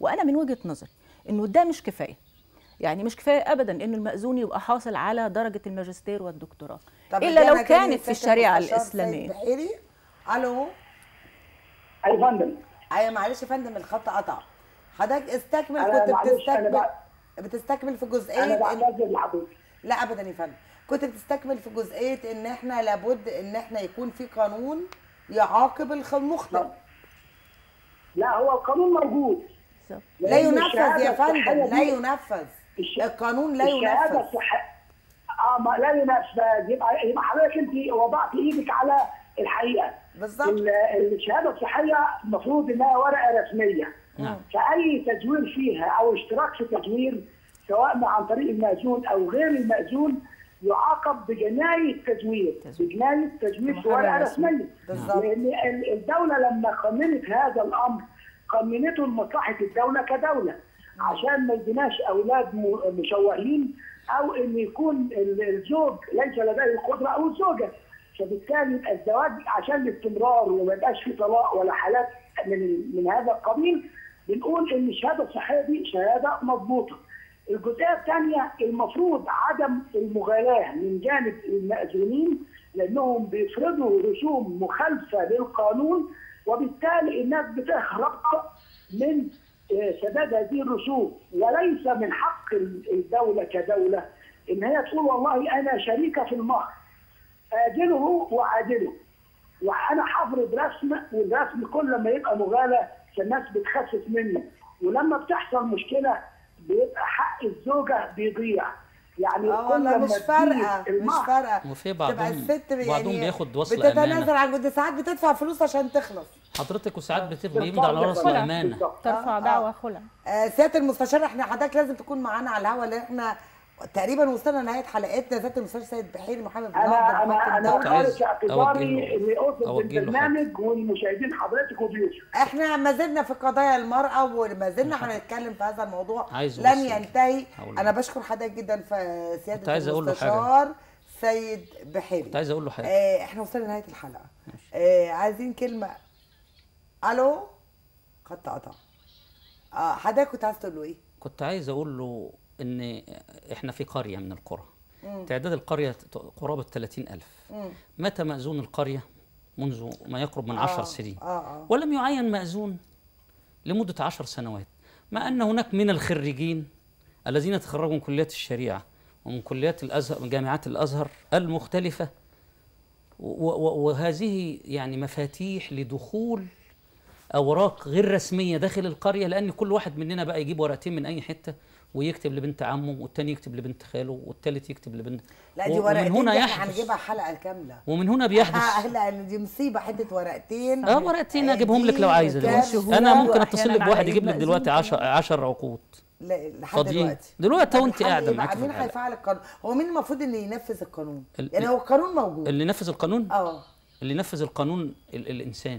وانا من وجهه نظري انه ده مش كفايه يعني مش كفايه ابدا ان المأذون يبقى حاصل على درجه الماجستير والدكتوراه طب الا رجعنا لو تاني كانت في للسيادة الشريعه المستشار سيد الاسلاميه بحيري الو اي فندم ايوه معلش يا فندم الخط قطع حضرتك استكمل أنا كنت معلش، أنا بتستكمل بقى- بتستكمل في انا جزئيه إن... بعتذر لحضرتك لا ابدا يا فندم كنت بتستكمل في جزئيه ان احنا لابد ان احنا يكون في قانون يعاقب الخ- المخطئ لا هو القانون موجود بالظبط. لا لأن ينفذ الشهادة يا فندم الصحية لا دي- ينفذ الش- القانون لا الشهاده ينفذ الصحيه اه ما لا ينفذ يبقى يبقى حضرتك انت وضعت ايدك على الحقيقه بالظبط ال- الشهاده الصحيه المفروض انها ورقه رسميه نعم. فاي تزوير فيها او اشتراك في تزوير سواء عن طريق المأذون او غير المأذون يعاقب بجنايه تزوير بجنايه تزوير في محرر ورقه رسمي. رسميه بالظبط. لان ال- الدوله لما قننت هذا الامر قننته لمصلحه الدوله كدوله عشان ما يديناش اولاد م- مشوهين او ان يكون ال- الزوج ليس لديه القدره او الزوجه فبالتالي يبقى الزواج عشان الاستمرار وما يبقاش في طلاق ولا حالات من من هذا القبيل بنقول ان الشهاده الصحيه دي شهاده مضبوطه. الجزئيه الثانيه المفروض عدم المغالاه من جانب المأذونين لانهم بيفرضوا رسوم مخالفه للقانون وبالتالي الناس بتهرب من آه، سداد هذه الرسوم وليس من حق الدوله كدوله ان هي تقول والله انا شريكه في المهر اجله واعادله وانا هفرض رسم والرسم كل ما يبقى مغالى فالناس بتخفف منه ولما بتحصل مشكله بيبقى حق الزوجه بيضيع يعني اه كل والله ما مش تزيد فارقه مش المهر فارقه وفي تبقى بعضهم الست يعني بعضهم بياخد وصل بتتنازل امانه عن جد ساعات بتدفع فلوس عشان تخلص حضرتك وساعات بتبقى بالفرض يمضي على ورث بالفرض. الامانه بالظبط. ترفع آه، دعوى آه. خلع آه سياده المستشار احنا حضرتك لازم تكون معانا على الهوا لان احنا تقريبا وصلنا لنهايه حلقتنا سياده المستشار سيد بحيري محمد بن انا عبد انا الحق انا كنت عايز خارج اعتباري أوجه له- لاوصل أوجه له بالبرنامج والمشاهدين حضرتك وضيوفك احنا ما زلنا في قضايا المرأة وما زلنا هنتكلم في هذا الموضوع عايز لن أوصل. ينتهي هقول انا له. بشكر حضرتك جدا في كنت سيادة عايز أقول له حاجة. المستشار سيد بحيري كنت عايز اقول له حاجه آه احنا وصلنا لنهاية الحلقة آه عايزين كلمة الو خط قطع اه حضرتك كنت عايز تقول له ايه؟ كنت عايز اقول له ان احنا في قريه من القرى تعداد القريه ت- قرابه 30000 مات مأذون القريه منذ ما يقرب من عشر سنين اه اه ولم يعين مأذون لمدة عشر سنوات مع أن هناك من الخريجين الذين تخرجوا من كليات الشريعة ومن كليات الأزهر من جامعات الأزهر المختلفة و- و- وهذه يعني مفاتيح لدخول أوراق غير رسمية داخل القرية لأن كل واحد مننا بقى يجيب ورقتين من أي حتة ويكتب لبنت عمه والتاني يكتب لبنت خاله والتالت يكتب لبنت لا دي و- ومن ورقتين هنا دي احنا يحدث هنجيبها حلقة كاملة ومن هنا بيحدث آه لا دي مصيبة حتة ورقتين اه ورقتين اجيبهم لك لو دي عايزه دلوقتي كارثة. انا ممكن وأحياناً اتصل لك على بواحد إيد يجيب لك مأذون دلوقتي كمان. 10 10 عقود لا لحد فاضيين. دلوقتي دلوقتي طب وأنت الحل قاعدة إيه معاك بقى؟ في مين الحلقة. هيفعل القانون؟ هو مين المفروض اللي ينفذ القانون؟ ال- يعني هو القانون موجود اللي ينفذ القانون اه اللي ينفذ القانون ال الانسان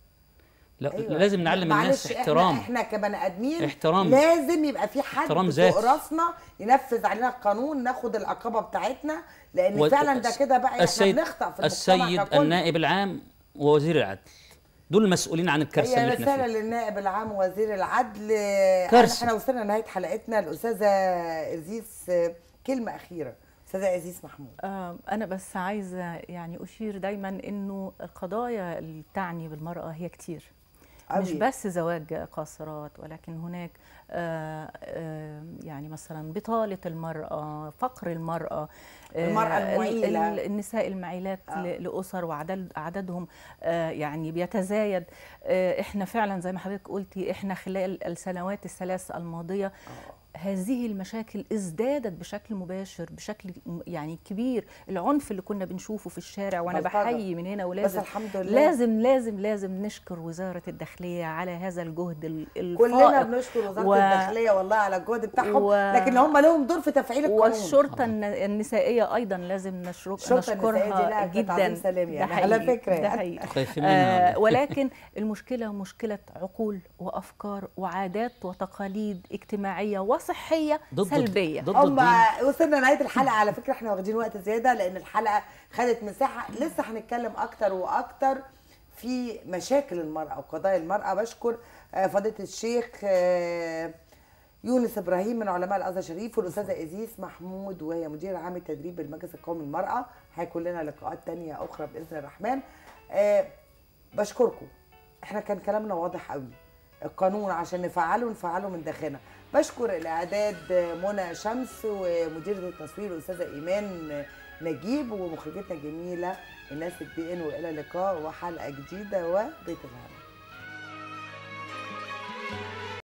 لا أيوة. لازم نعلم معلش الناس إحنا- احترام احنا كبني ادمين احترام. لازم يبقى في حد احترام فوق ذاتي. راسنا ينفذ علينا القانون ناخد العقابه بتاعتنا لان و- فعلا ده كده بقى احنا السيد بنخطأ في المجتمع السيد ككل. النائب العام ووزير العدل دول المسؤولين عن الكارثه هي اللي احنا رسالة فيها للنائب العام وزير العدل كارثة. احنا وصلنا لنهاية حلقتنا الأستاذة إزيس كلمة أخيرة أستاذة إزيس محمود آه، أنا بس عايزة يعني أشير دايما إنه القضايا اللي تعني بالمرأة هي كتير مش أوي. بس زواج قاصرات ولكن هناك آه، آه، يعني مثلا بطالة المرأة فقر المرأة آه، المرأة ال- المعيلة. ال- النساء المعيلات آه. ل- لأسر وعدد عددهم آه، يعني بيتزايد آه، احنا فعلا زي ما حضرتك قلتي احنا خلال السنوات الثلاث الماضية هذه المشاكل ازدادت بشكل مباشر بشكل م- يعني كبير العنف اللي كنا بنشوفه في الشارع وانا بلطجة. بحيي من هنا بس ولازم الحمد لله لازم لازم لازم نشكر وزارة الداخلية على هذا الجهد ال- كلنا الفائق بنشكر وزارة و- الداخلية والله على الجهد بتاعهم و- لكن هم لهم دور في تفعيل القانون والشرطة الن- النسائية أيضا لازم نشر- الشرطة النسائية دي نشكرها لا كانت عظيم جدا سلام يعني ده على حقيقي، فكرة ده يعني. حقيقي خايفين منها آه ولكن المشكلة مشكلة عقول وأفكار وعادات وتقاليد اجتماعية وصحية ضد سلبية ضد هم الدين وصلنا لنهايه الحلقه على فكره احنا واخدين وقت زياده لان الحلقه خدت مساحه لسه هنتكلم اكتر واكتر في مشاكل المراه وقضايا المراه بشكر آه، فضيله الشيخ آه، يونس ابراهيم من علماء الازهر الشريف والاستاذه ازيس محمود وهي مدير عام التدريب بالمجلس القومي للمراه هيكون لنا لقاءات تانية اخرى باذن الرحمن آه، بشكركم احنا كان كلامنا واضح قوي القانون عشان نفعله نفعله من داخلنا بشكر الاعداد منى شمس ومديره التصوير الاستاذه ايمان نجيب ومخرجتنا الجميله الناس الدي ان والى اللقاء وحلقه جديده وبيت الهنا